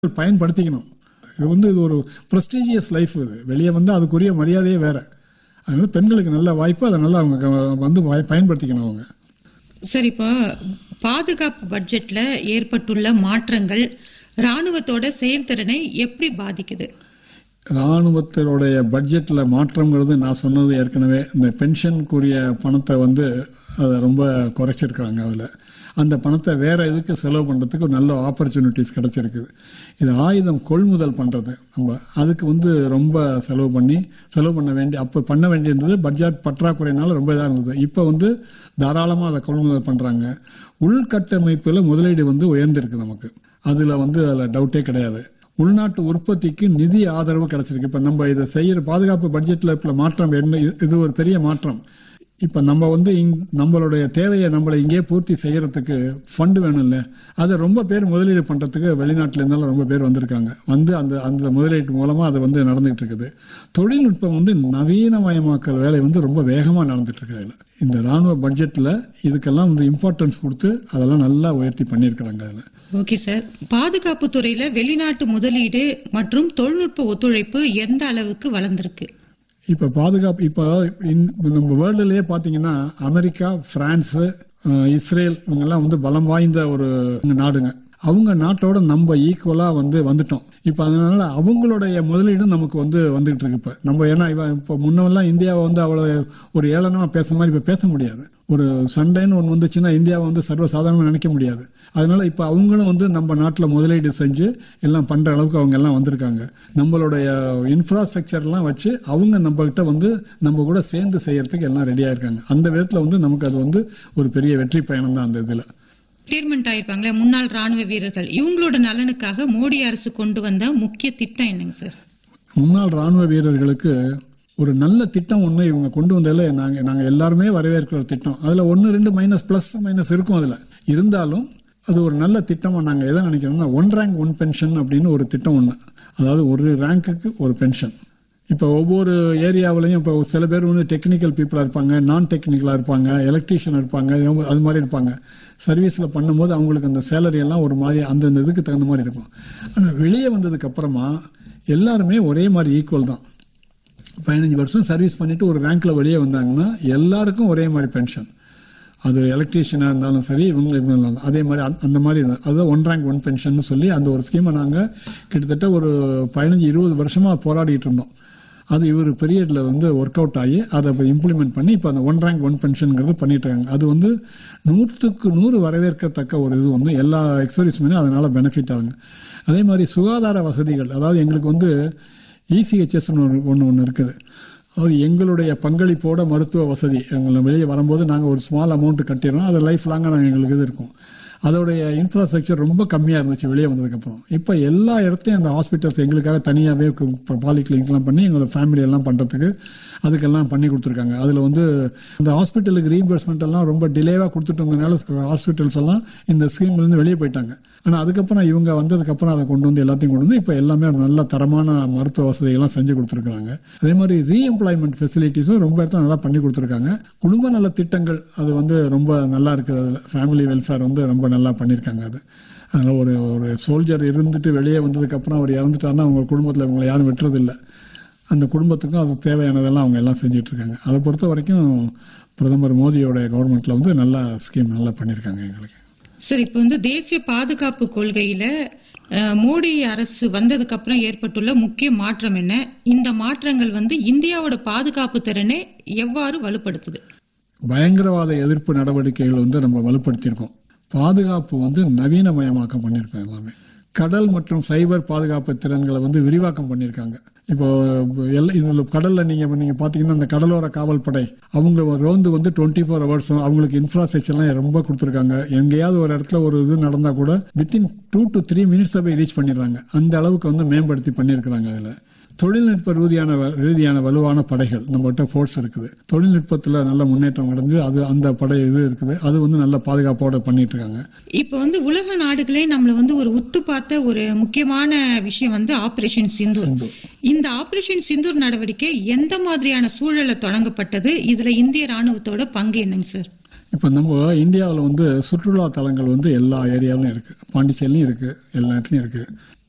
பயன்படுத்திக்கணும் இது வந்து இது ஒரு ப்ரெஸ்டீஜியஸ் லைஃப் இது வெளியே வந்து அதுக்குரிய மரியாதையே வேற அதனால பெண்களுக்கு நல்ல வாய்ப்பு அதை நல்லா அவங்க க- வந்து வாய்- பயன்படுத்திக்கணும் அவங்க சார் இப்போ பாதுகாப்பு பட்ஜெட்ல ஏற்பட்டுள்ள மாற்றங்கள் ராணுவத்தோட செயல்திறனை எப்படி பாதிக்குது இராணுவத்தினுடைய பட்ஜெட்டில் மாற்றங்கிறது நான் சொன்னது ஏற்கனவே இந்த பென்ஷனுக்குரிய பணத்தை வந்து அதை ரொம்ப குறைச்சிருக்காங்க அதில் அந்த பணத்தை வேற இதுக்கு செலவு பண்ணுறதுக்கு ஒரு நல்ல ஆப்பர்ச்சுனிட்டிஸ் கிடைச்சிருக்குது இது ஆயுதம் கொள்முதல் பண்ணுறது நம்ம அதுக்கு வந்து ரொம்ப செலவு பண்ணி செலவு பண்ண வேண்டிய அப்போ பண்ண வேண்டியிருந்தது பட்ஜெட் பற்றாக்குறையினால ரொம்ப இதாக இருந்தது இப்போ வந்து தாராளமாக அதை கொள்முதல் பண்ணுறாங்க உள்கட்டமைப்பில் முதலீடு வந்து உயர்ந்திருக்கு நமக்கு அதில் வந்து அதில் டவுட்டே கிடையாது உள்நாட்டு உற்பத்திக்கு நிதி ஆதரவு கிடைச்சிருக்கு இப்போ நம்ம இதை செய்யற பாதுகாப்பு பட்ஜெட்டில் இப்போ மாற்றம் என்ன இது- இது ஒரு பெரிய மாற்றம் இப்போ நம்ம வந்து இங் நம்மளுடைய தேவையை நம்மளை இங்கேயே பூர்த்தி செய்யறதுக்கு ஃபண்டு வேணும்ல அதை ரொம்ப பேர் முதலீடு பண்ணுறதுக்கு வெளிநாட்டுல இருந்தாலும் ரொம்ப பேர் வந்திருக்காங்க வந்து அந்த அந்த முதலீட்டு மூலமாக அது வந்து நடந்துகிட்டு இருக்குது தொழில்நுட்பம் வந்து நவீனமயமாக்கல் வேலை வந்து ரொம்ப வேகமாக நடந்துட்டு இருக்கு அதில் இந்த ராணுவ பட்ஜெட்டில் இதுக்கெல்லாம் வந்து இம்பார்ட்டன்ஸ் கொடுத்து அதெல்லாம் நல்லா உயர்த்தி பண்ணியிருக்கிறாங்க அதில் ஓகே சார் பாதுகாப்பு துறையில வெளிநாட்டு முதலீடு மற்றும் தொழில்நுட்ப ஒத்துழைப்பு எந்த அளவுக்கு வளர்ந்திருக்கு இப்போ பாதுகாப்பு இப்போ இந்த- நம்ம வேர்ல்டுலயே பார்த்தீங்கன்னா அமெரிக்கா பிரான்ஸு அஹ், இஸ்ரேல் இவங்கெல்லாம் வந்து பலம் வாய்ந்த ஒரு நாடுங்க அவங்க நாட்டோட நம்ம ஈக்குவலாக வந்து வந்துட்டோம் இப்போ அதனால அவங்களுடைய முதலீடும் நமக்கு வந்து வந்துகிட்டு இருக்கு இப்போ நம்ம ஏன்னா இவன் இப்போ முன்னெல்லாம் இந்தியாவை வந்து அவ்வளோ ஒரு ஏளனமாக பேசுற மாதிரி இப்போ பேச முடியாது ஒரு சண்டைன்னு ஒன்று வந்துச்சுன்னா இந்தியாவை வந்து சர்வசாதாரணமாக நினைக்க முடியாது அதனால இப்போ அவங்களும் வந்து நம்ம நாட்டில் முதலீடு செஞ்சு எல்லாம் பண்ணுற அளவுக்கு அவங்க எல்லாம் வந்திருக்காங்க நம்மளுடைய இன்ஃப்ராஸ்ட்ரக்சர்லாம் வச்சு அவங்க நம்ம கிட்ட வந்து நம்ம கூட சேர்ந்து செய்யறதுக்கு எல்லாம் ரெடியாக இருக்காங்க அந்த விதத்தில் வந்து நமக்கு அது வந்து ஒரு பெரிய வெற்றி பயணம் தான் அந்த இதில் ரிட்டையர்மெண்ட் ஆயிருப்பாங்களே முன்னாள் ராணுவ வீரர்கள் இவங்களோட நலனுக்காக மோடி அரசு கொண்டு வந்த முக்கிய திட்டம் என்னங்க சார் முன்னாள் ராணுவ வீரர்களுக்கு ஒரு நல்ல திட்டம் ஒன்று இவங்க கொண்டு வந்ததில் நாங்கள் நாங்கள் எல்லாருமே வரவேற்கிற ஒரு திட்டம் அதில் ஒன்று ரெண்டு மைனஸ் ப்ளஸ் மைனஸ் இருக்கும் அதில் இருந்தாலும் அது ஒரு நல்ல திட்டமாக நாங்கள் எதை நினைக்கிறோம்னா ஒன் ரேங்க் ஒன் பென்ஷன் அப்படின்னு ஒரு திட்டம் ஒன்று அதாவது ஒரு ரேங்க்குக்கு ஒரு பென்ஷன் இப்போ ஒவ்வொரு ஏரியாவிலையும் இப்போ சில பேர் வந்து டெக்னிக்கல் பீப்புளாக இருப்பாங்க நான் டெக்னிக்கலாக இருப்பாங்க எலக்ட்ரீஷியன் இருப்பாங்க இவங்க அது மாதிரி இருப்பாங்க சர்வீஸில் பண்ணும்போது அவங்களுக்கு அந்த சேலரி எல்லாம் ஒரு மாதிரி அந்தந்த இதுக்கு தகுந்த மாதிரி இருக்கும் ஆனால் வெளியே வந்ததுக்கு அப்புறமா எல்லாருமே ஒரே மாதிரி ஈக்குவல் தான் பதினஞ்சு வருஷம் சர்வீஸ் பண்ணிட்டு ஒரு ரேங்க்ல வெளியே வந்தாங்கன்னா எல்லாருக்கும் ஒரே மாதிரி பென்ஷன் அது எலக்ட்ரீஷியனாக இருந்தாலும் சரி இவங்க இவங்க இருந்தாலும் அதே மாதிரி அந்த- அந்த மாதிரி இருந்தது. அதுதான் ஒன் ரேங்க் ஒன் பென்ஷன் சொல்லி அந்த ஒரு ஸ்கீமை நாங்கள் கிட்டத்தட்ட ஒரு பதினஞ்சு இருபது வருஷமாக போராடிட்டு இருந்தோம் அது இவர் பீரியடில் வந்து ஒர்க் அவுட் ஆகி அதை இப்போ இம்ப்ளிமெண்ட் பண்ணி இப்போ அந்த ஒன் ரேங்க் ஒன் பென்ஷனுங்கிறது பண்ணிட்டு இருக்காங்க அது வந்து நூற்றுக்கு நூறு வரவேற்கத்தக்க ஒரு இது வந்து எல்லா எக்ஸர்வீஸ்மே அதனால பெனிஃபிட் ஆகுங்க அதே மாதிரி சுகாதார வசதிகள் அதாவது எங்களுக்கு வந்து இசிஹெச்எஸ்னு ஒன்று ஒன்று ஒன்று இருக்குது அது எங்களுடைய பங்களிப்போட மருத்துவ வசதி எங்களை வெளியே வரும்போது நாங்கள் ஒரு ஸ்மால் அமௌண்ட் கட்டிடுறோம் அது லைஃப் லாங்காக நாங்கள் எங்களுக்கு இது இருக்கும் அதோடைய இன்ஃப்ராஸ்ட்ரக்சர் ரொம்ப கம்மியாக இருந்துச்சு வெளியே வந்ததுக்கப்புறம் இப்போ எல்லா இடத்தையும் அந்த ஹாஸ்பிட்டல்ஸ் எங்களுக்காக தனியாகவே பாலிகிளினிக்லாம் பண்ணி எங்களோட ஃபேமிலி எல்லாம் பண்ணுறதுக்கு அதுக்கெல்லாம் பண்ணி கொடுத்துருக்காங்க அதில் வந்து இந்த ஹாஸ்பிட்டலுக்கு ரீஇம்பர்ஸ்மெண்ட் எல்லாம் ரொம்ப டிலேவாக கொடுத்துட்டு இருந்ததுனால ஹாஸ்பிட்டல்ஸ் எல்லாம் இந்த ஸ்கீம்லேருந்து வெளியே போயிட்டாங்க ஆனால் அதுக்கப்புறம் இவங்க வந்ததுக்கப்புறம் அதை கொண்டு வந்து எல்லாத்தையும் கொண்டு வந்து இப்போ எல்லாமே ஒரு நல்ல தரமான மருத்துவ வசதிகள்லாம் செஞ்சு கொடுத்துருக்காங்க அதே மாதிரி ரீஎம்ப்ளாய்மெண்ட் ஃபெசிலிட்டிஸும் ரொம்ப இடத்துல நல்லா பண்ணி கொடுத்துருக்காங்க குடும்ப நல திட்டங்கள் அது வந்து ரொம்ப நல்லா இருக்குது அதில் ஃபேமிலி வெல்ஃபேர் வந்து ரொம்ப நல்லா பண்ணியிருக்காங்க அது அதனால் ஒரு ஒரு சோல்ஜர் இருந்துட்டு வெளியே வந்ததுக்கப்புறம் அவர் இறந்துட்டாருன்னா அவங்க குடும்பத்தில் இவங்களை யாரும் விட்டுறதில்லை அந்த குடும்பத்துக்கும் அது தேவையானதெல்லாம் அவங்க எல்லாம் செஞ்சுட்டு இருக்காங்க அதை பொறுத்த வரைக்கும் பிரதமர் மோடியோட கவர்மெண்ட்ல வந்து நல்ல ஸ்கீம் நல்லா பண்ணியிருக்காங்க எங்களுக்கு சார் இப்போ வந்து தேசிய பாதுகாப்பு கொள்கையில அஹ், மோடி அரசு வந்ததுக்கு அப்புறம் ஏற்பட்டுள்ள முக்கிய மாற்றம் என்ன இந்த மாற்றங்கள் வந்து இந்தியாவோட பாதுகாப்பு திறனை எவ்வாறு வலுப்படுத்துது பயங்கரவாத எதிர்ப்பு நடவடிக்கைகள் வந்து நம்ம வலுப்படுத்தியிருக்கோம் பாதுகாப்பு வந்து நவீனமயமாக்கம் பண்ணியிருக்கோம் எல்லாமே கடல் மற்றும் சைபர் பாதுகாப்பு திறன்களை வந்து விரிவாக்கம் பண்ணியிருக்காங்க இப்போ எல்லாம் இதில் கடலில் நீங்கள் நீங்கள் பார்த்தீங்கன்னா அந்த கடலோர காவல் படை அவங்க ரோந்து வந்து டுவெண்ட்டி ஃபோர் ஹவர்ஸும் அவங்களுக்கு இன்ஃப்ராஸ்ட்ரக்சர்லாம் ரொம்ப கொடுத்துருக்காங்க எங்கேயாவது ஒரு இடத்துல ஒரு இது நடந்தால் கூட வித்தின் டூ டு த்ரீ மினிட்ஸில் போய் ரீச் பண்ணிடுறாங்க அந்த அளவுக்கு வந்து மேம்படுத்தி பண்ணியிருக்கிறாங்க அதில் தொழில்நுட்ப ரீதியான வ- ரீதியான வலுவான படைகள் நம்மகிட்ட ஃபோர்ஸ் இருக்குது தொழில்நுட்பத்தில் நல்ல முன்னேற்றம் அடைஞ்சு அது அந்த படை இது இருக்குது அது வந்து நல்ல பாதுகாப்போட பண்ணிட்டு இருக்காங்க இப்போ வந்து உலக நாடுகளே நம்மள வந்து ஒரு உத்து பார்த்த ஒரு முக்கியமான விஷயம் வந்து ஆபரேஷன் சிந்தூர் இந்த ஆபரேஷன் சிந்தூர் நடவடிக்கை எந்த மாதிரியான சூழல்ல தொடங்கப்பட்டது இதுல இந்திய ராணுவத்தோட பங்கு என்னங்க சார் இப்போ நம்ம இந்தியாவில் வந்து சுற்றுலா தலங்கள் வந்து எல்லா ஏரியாவிலும் இருக்குது பாண்டிச்சேரிலையும் இருக்குது எல்லா இடத்துலையும் இருக்குது